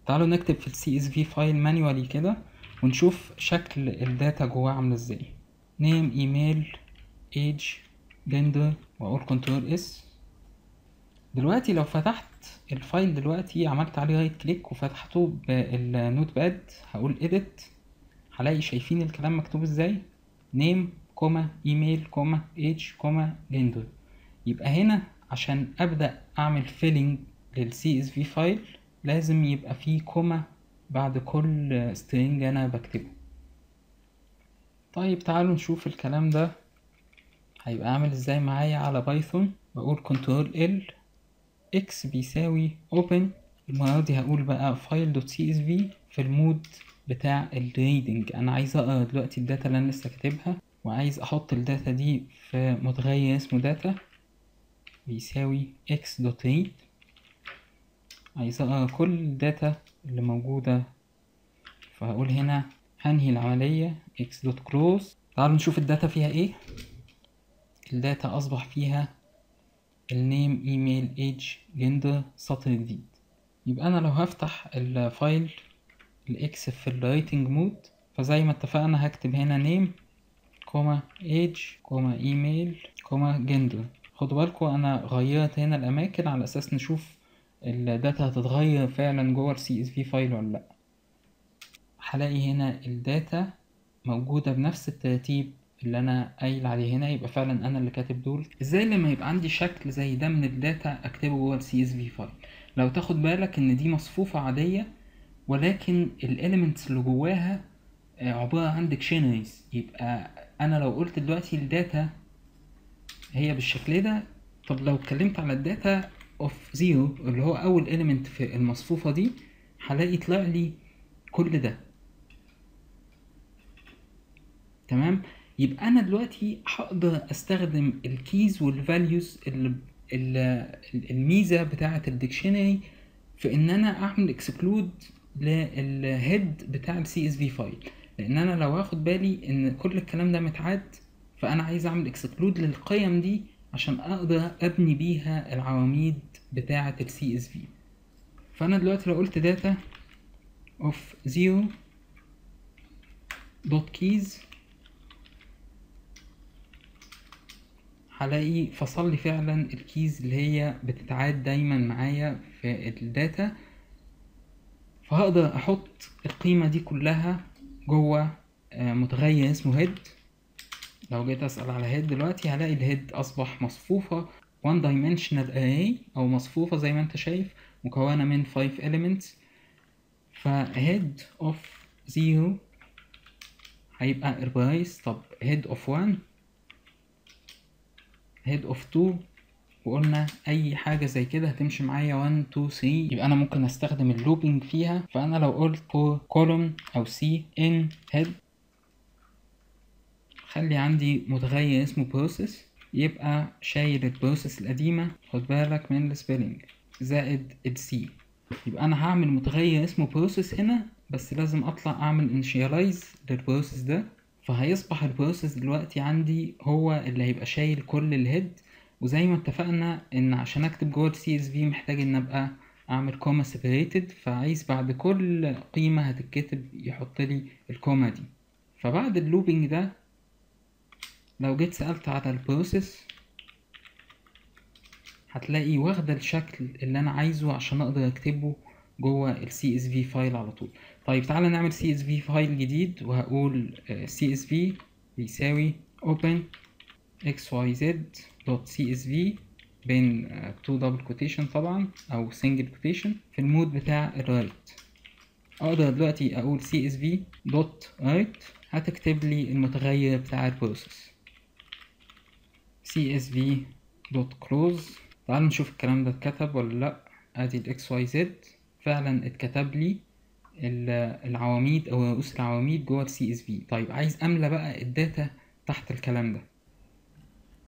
تعالوا نكتب في السي اس في فايل مانيوالي كده ونشوف شكل الداتا جواه عامل ازاي نيم ايميل ايج جندر واقول كنترول اس دلوقتي لو فتحت الفايل دلوقتي عملت عليه رايت كليك وفتحته بالنوت باد هقول edit هلاقي شايفين الكلام مكتوب ازاي نيم كوما ايميل كوما ايج كوما جندر يبقى هنا عشان ابدا اعمل فيلينج للسي اس في فايل لازم يبقى فيه كوما بعد كل string انا بكتبه طيب تعالوا نشوف الكلام ده هيبقى عامل ازاي معايا على بايثون بقول كنترول ال اكس بيساوي open المرة دي هقول بقى فايل دوت سي اس في في المود بتاع الريدنج انا عايز اقرا دلوقتي الداتا اللي انا لسه كاتبها وعايز احط الداتا دي في متغير اسمه داتا بيساوي x دوت read عايز اقرا كل الداتا اللي موجودة فهقول هنا هنهي العملية x دوت close تعالوا نشوف الداتا فيها ايه الداتا اصبح فيها النيم ايميل ايج جندر سطر جديد يبقى انا لو هفتح الفايل الاكس في الرايتنج مود فزي ما اتفقنا هكتب هنا نيم كوما ايج كوما ايميل كوما جندر خدوا بالكم انا غيرت هنا الاماكن على اساس نشوف الداتا هتتغير فعلا جوه السي اس في فايل ولا لا هلاقي هنا الداتا موجودة بنفس الترتيب اللي انا قايل عليه هنا يبقى فعلا انا اللي كاتب دول ازاي لما يبقى عندي شكل زي ده من الداتا اكتبه جوه السي اس في فايل لو تاخد بالك ان دي مصفوفة عادية ولكن الاليمنتس اللي جواها عبارة عن ديكشنريز يبقى انا لو قلت دلوقتي الداتا هي بالشكل ده طب لو اتكلمت على الداتا اوف زيرو اللي هو اول element في المصفوفة دي هلاقي طلع لي كل ده تمام يبقى انا دلوقتي هقدر استخدم الكيز والفاليوز الميزة بتاعة الديكشنري في ان انا اعمل اكسكلود للهيد بتاع السي اس في فايل لان انا لو هاخد بالي ان كل الكلام ده متعاد فانا عايز اعمل اكسكلود للقيم دي عشان اقدر ابني بيها العواميد بتاعة السي اس في فانا دلوقتي لو قلت داتا اوف زيرو دوت كيز هلاقي فصل لي فعلا الكيز اللي هي بتتعاد دايما معايا في الداتا فهقدر احط القيمة دي كلها جوه متغير اسمه هيد لو جيت اسأل على هيد دلوقتي هلاقي الهيد اصبح مصفوفة one dimensional array او مصفوفة زي ما انت شايف مكونة من 5 elements ف head of 0 هيبقى البرايس طب head of 1 head of 2 وقلنا اي حاجة زي كده هتمشي معايا 1 2 3 يبقى انا ممكن استخدم اللوبينج فيها فانا لو قلت for column او c in head خلي عندي متغير اسمه process يبقى شايل البروسيس القديمة خد بالك من السبيلنج زائد السي يبقى انا هعمل متغير اسمه بروسيس هنا بس لازم اطلع اعمل انشيالايز للبروسيس ده فهيصبح البروسيس دلوقتي عندي هو اللي هيبقى شايل كل الهيد وزي ما اتفقنا ان عشان اكتب جوه السي اس في محتاج ان ابقى اعمل كوما سيبريتد فعايز بعد كل قيمة هتتكتب يحط لي الكوما دي فبعد اللوبينج ده لو جيت سألت على البروسيس هتلاقي واخدة الشكل اللي أنا عايزه عشان أقدر أكتبه جوه ال CSV فايل على طول طيب تعالى نعمل CSV فايل جديد وهقول CSV بيساوي open xyz dot csv بين two double quotation طبعا أو single quotation في المود بتاع الرايت أقدر دلوقتي أقول csv dot write هتكتب لي المتغير بتاع البروسيس csv dot close تعالوا نشوف الكلام ده اتكتب ولا لا ادي ال xyz فعلا اتكتب لي العواميد او رؤوس العواميد جوه السي اس في طيب عايز املى بقى الداتا تحت الكلام ده